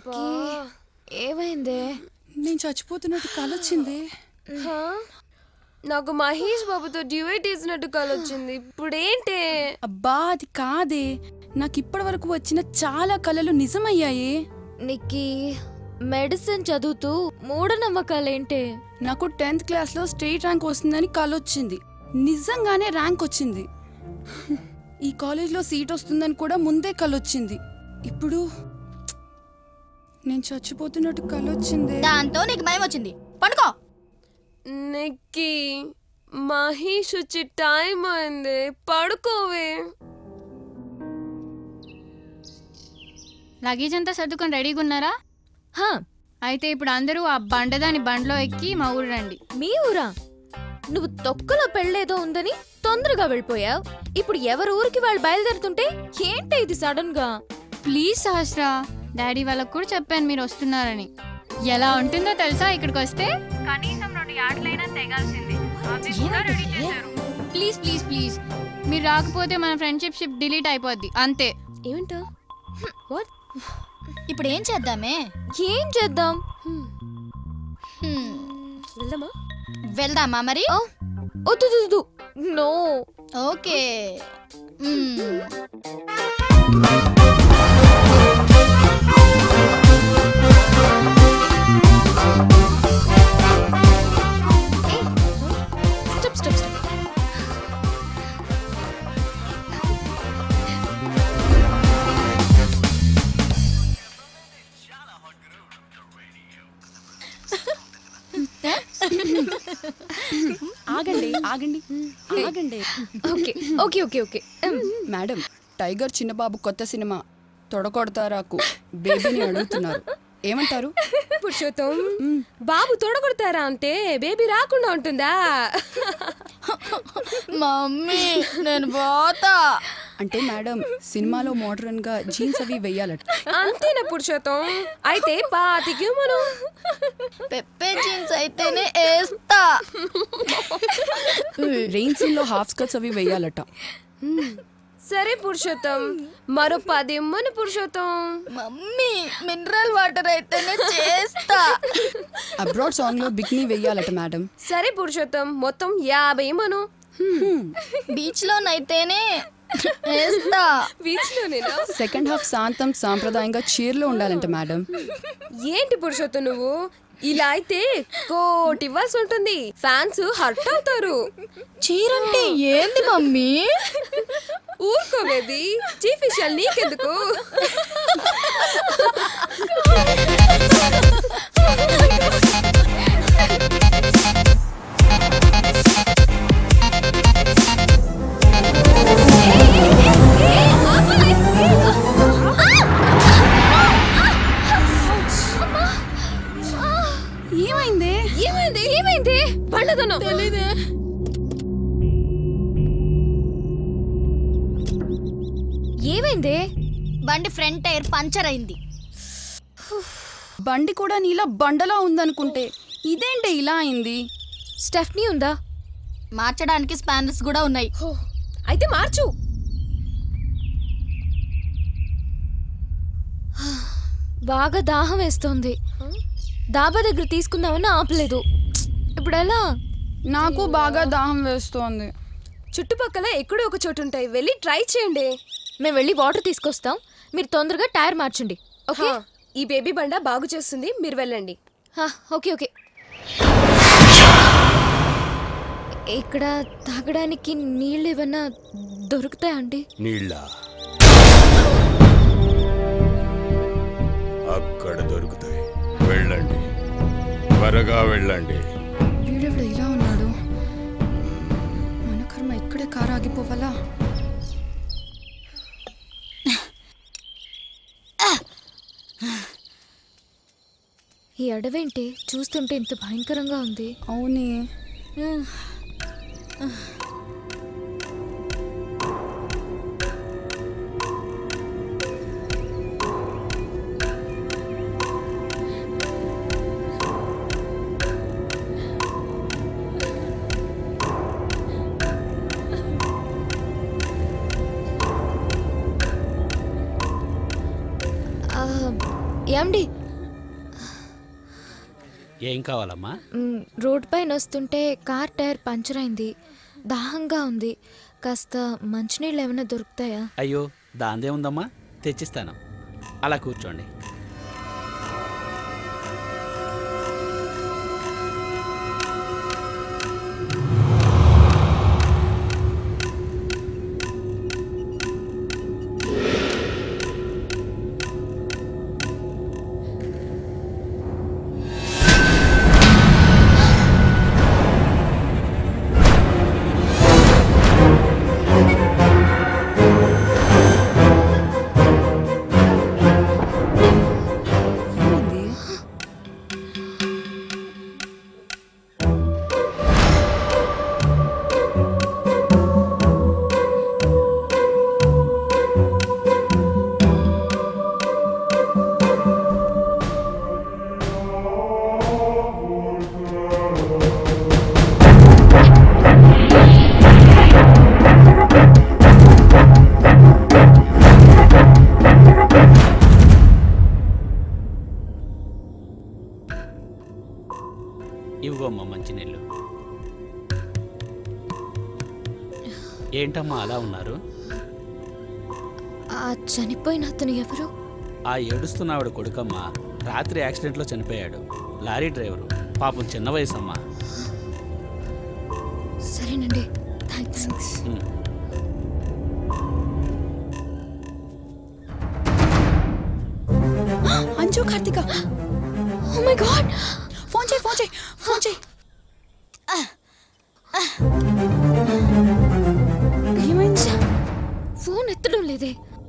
నిక్కి ఏమైందే నేను చచ్చిపోతున్నట్టు కలొచ్చింది హా? నాకు మహేష్ బాబుతో డ్యూయట్ వేసినట్టు కలొచ్చింది ఇప్పుడేంటే అబ్బా అది కాదే నాకు ఇప్పటి వరకు వచ్చిన చాలా కళలు నిజమయ్యాయి నిక్కి మెడిసిన్ చదువుతూ మూఢనమ్మకాలేంటే నాకు టెన్త్ క్లాస్లో స్టేట్ ర్యాంక్ వస్తుందని కలొచ్చింది నిజంగానే ర్యాంక్ వచ్చింది ఈ కాలేజ్లో సీట్ వస్తుందని కూడా ముందే కలొచ్చింది ఇప్పుడు నేను చచ్చిపోతున్నట్టు కలొచ్చింది దాంతో నీకు భయం వచ్చింది పండుకో నిక్కి మహేష్ వచ్చి టైం అయింది పడుకోవే లగేజ్ అంతా సర్దుకొని రెడీగా ఉన్నారా హా అయితే ఇప్పుడు అందరూ ఆ బండదాని బండ్లో ఎక్కి మా ఊరు రండి మీ ఊరా నువ్వు తొక్కలో పెళ్ళేదో ఉందని తొందరగా వెళ్ళిపోయావు ఇప్పుడు ఎవరి ఊరికి వాళ్ళు బయలుదేరుతుంటే ఏంటి ఇది సడన్ గా ప్లీజ్ సహస్రా డాడీ వాళ్ళకు కూడా చెప్పాను మీరు వస్తున్నారని ఎలా ఉంటుందో తెలుసా ఇక్కడికి వస్తే కనీసం రెండు యార్డ్లైనా తెగాల్సింది అవి కూడా రెడీ చేశారు ప్లీజ్ ప్లీజ్ ప్లీజ్ మీరు రాకపోతే మన ఫ్రెండ్షిప్ షిప్ డిలీట్ అయిపోద్ది అంతే ఏమంటా వాట్ ఇప్పుడు ఏం చేద్దామే ఏం చేద్దాం హ్మ్, హ్మ్. వెళ్దామా వెళ్దామా మరి ఆ, వద్దు వద్దు, వద్దు నో ఓకే మ్మ్. స్టెప్ స్టెప్ స్టెప్ ఆగండి ఆగండి ఆగండి okay okay okay okay madam tiger Chinnababu కొత్త సినిమా తొడకొడతారాకు బేబీని అడుగుతున్నారు ఏమంటారు పురుషోత్తం బాబు తోడగొడతారా అంటే బేబీ రాకుండా ఉంటుందా మమ్మీ నేను పోతా అంటే మేడం సినిమాలో మోడర్న్ గా జీన్స్ అవి వెయ్యాలట అంతేనా పురుషోత్తం అయితే పాతికి మనం పెప్పే జీన్స్ అయితేనే వేస్తా రెయిన్ సీన్ లో హాఫ్ స్కర్ట్స్ అవి వెయ్యాలట సరే పురుషోత్తం మరో పది ఇమ్మని పురుషోత్తం మమ్మీ మినరల్ వాటర్ అయితేనే చేస్తా అబ్రాడ్ సాంగ్ లో బిక్నీ వెయ్యాలట మేడం సరే పురుషోత్తం మొత్తం యాభై ఇమ్మను బీచ్ లోనైతేనే వేస్తా బీచ్ లోనేనా సెకండ్ హాఫ్ శాంతం సాంప్రదాయంగా చీరలో ఉండాలంట మేడం ఏంటి పురుషోత్తం నువ్వు ఇలా అయితే కోటి ఇవ్వాల్సి ఉంటుంది ఫ్యాన్స్ హర్ట్ అవుతారు చీరంటే ఏంది మమ్మీ ఊరుకో బేబీ చీఫ్ విషయాలు నీకెందుకు ఏమైంది ఏమైంది ఏమైంది పండుదను తెలీదే ఏమైంది బండి ఫ్రంట్ టైర్ పంచర్ అయింది బండి కూడా నీలా బండలా ఉందనుకుంటే ఇదేంటి ఇలా అయింది స్టెఫ్నీ ఉందా మార్చడానికి స్పానర్స్ కూడా ఉన్నాయి హో, అయితే మార్చు బాగా దాహం వేస్తోంది దాబా దగ్గర తీసుకుందామని ఆపలేదు ఇప్పుడు ఎలా నాకు బాగా దాహం వేస్తోంది చుట్టుపక్కల ఎక్కడో ఒక చోటు ఉంటాయి వెళ్ళి ట్రై చేయండి మేము వెళ్ళి వాటర్ తీసుకొస్తాం మీరు తొందరగా టైర్ మార్చండి ఓకే ఈ బేబీ బండ బాగు చేస్తుంది మీరు వెళ్ళండి హా, ఓకే ఓకే ఇక్కడ తాగడానికి నీళ్ళు ఏమన్నా దొరుకుతాయా అండి నీళ్ళ అక్కడ దొరుకుతాయి వెళ్ళండి త్వరగా వెళ్ళండి వీడెవడ ఇలా ఉన్నాడు మన కర్మ ఇక్కడే కారు ఆగిపోవాలా ఈ అడవేంటి చూస్తుంటే ఇంత భయంకరంగా ఉంది అవునే ఆ, ఏమండి ఏం కావాలమ్మా మ్, రోడ్ పైన వస్తుంటే కార్ టైర్ పంచర్ అయింది దాహంగా ఉంది కాస్త మంచినీళ్ళు ఏమైనా దొరుకుతాయా అయ్యో దాందే ఉందమ్మా తెచ్చిస్తాను అలా కూర్చోండి ఏమైంది ఇవిగోమ్మా మంచినీళ్ళు ఏంటమ్మా అలా ఉన్నారు ఆ చనిపోయిన అతను ఎవరు ఆ ఏడుస్తున్నవాడు కొడుకమ్మ రాత్రి యాక్సిడెంట్లో చనిపోయాడు లారీ డ్రైవరు పాపం చిన్న వయసమ్మా సరేనండి థ్యాంక్స్ ఉమ్. Anju Karthika oh my god phone చేయి ఫోన్ చేయి ఫోన్ చేయి ఏమైంది ఫోన్ ఎత్తడం లేదే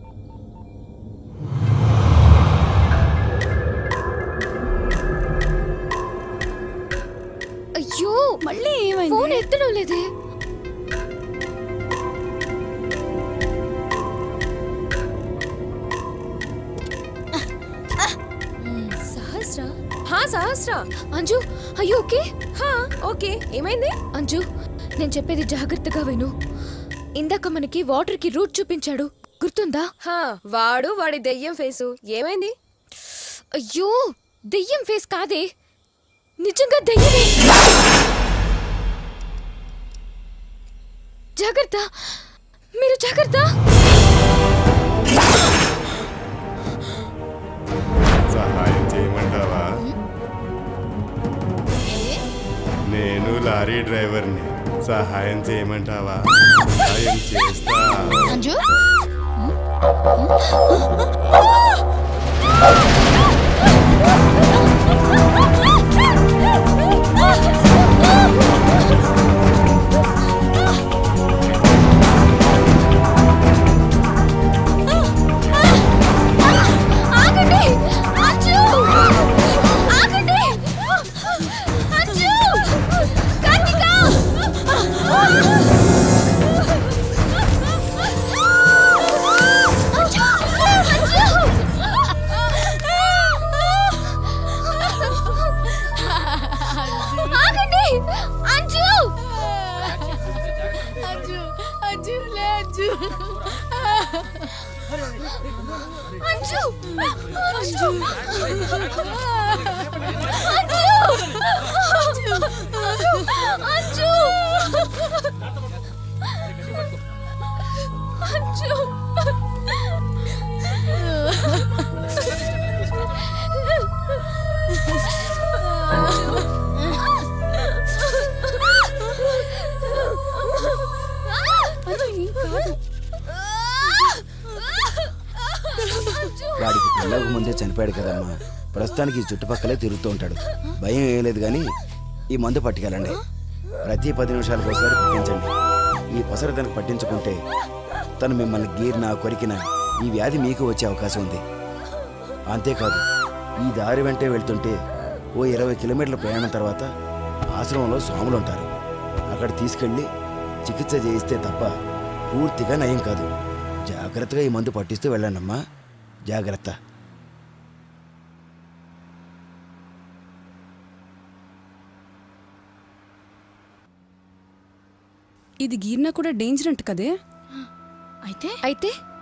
అయ్యో మళ్ళీ ఏమైంది ఫోన్ ఎత్తడం లేదే సహస్ర హా సహస్ర అంజు అయ్యో ఓకే హా ఓకే ఏమైంది అంజు నేను చెప్పేది జాగ్రత్తగా విను ఇందాక మనకి వాటర్ కి రూట్ చూపించాడు గుర్తుందా హా వాడు వాడి దెయ్యం ఫేసు ఏమైంది అయ్యో దెయ్యం ఫేస్ కాదే నిజంగా దెయ్యమే జాగ్రత్త మీరు జాగ్రత్త సహాయం చేయమంటావా నేను లారీ డ్రైవర్ని సహాయం చేయమంటావా సహాయం చేస్తా అంజు ఆగండి అంజు ఆగండి అంజు కార్తిక ఆగండి అంజు అంజు అంజు లే అంజు అంజు అంజు అంజు అంజు వాడికి పెళ్ళకు ముందే చనిపోయాడు కదమ్మా ప్రస్తుతానికి ఈ చుట్టుపక్కలే తిరుగుతూ ఉంటాడు భయం ఏం లేదు కానీ ఈ మందు పట్టుకెళ్ళండి ప్రతి పది నిమిషాలకు ఒకసారి పట్టించండి ఈ పసరు తనకు పట్టించుకుంటే తను మిమ్మల్ని గీరినా కొరికినా ఈ వ్యాధి మీకు వచ్చే అవకాశం ఉంది అంతేకాదు ఈ దారి వెంటే వెళ్తుంటే ఓ ఇరవై కిలోమీటర్ల ప్రయాణం తర్వాత ఆశ్రమంలో స్వాములు ఉంటారు అక్కడ తీసుకెళ్ళి చికిత్స చేయిస్తే తప్ప పూర్తిగా నయం కాదు జాగ్రత్తగా ఈ మందు పట్టిస్తూ వెళ్ళండమ్మా జాగ్రత్త ఇది గీర్నా కూడా డేంజర్ అంట కదే అయితే అయితే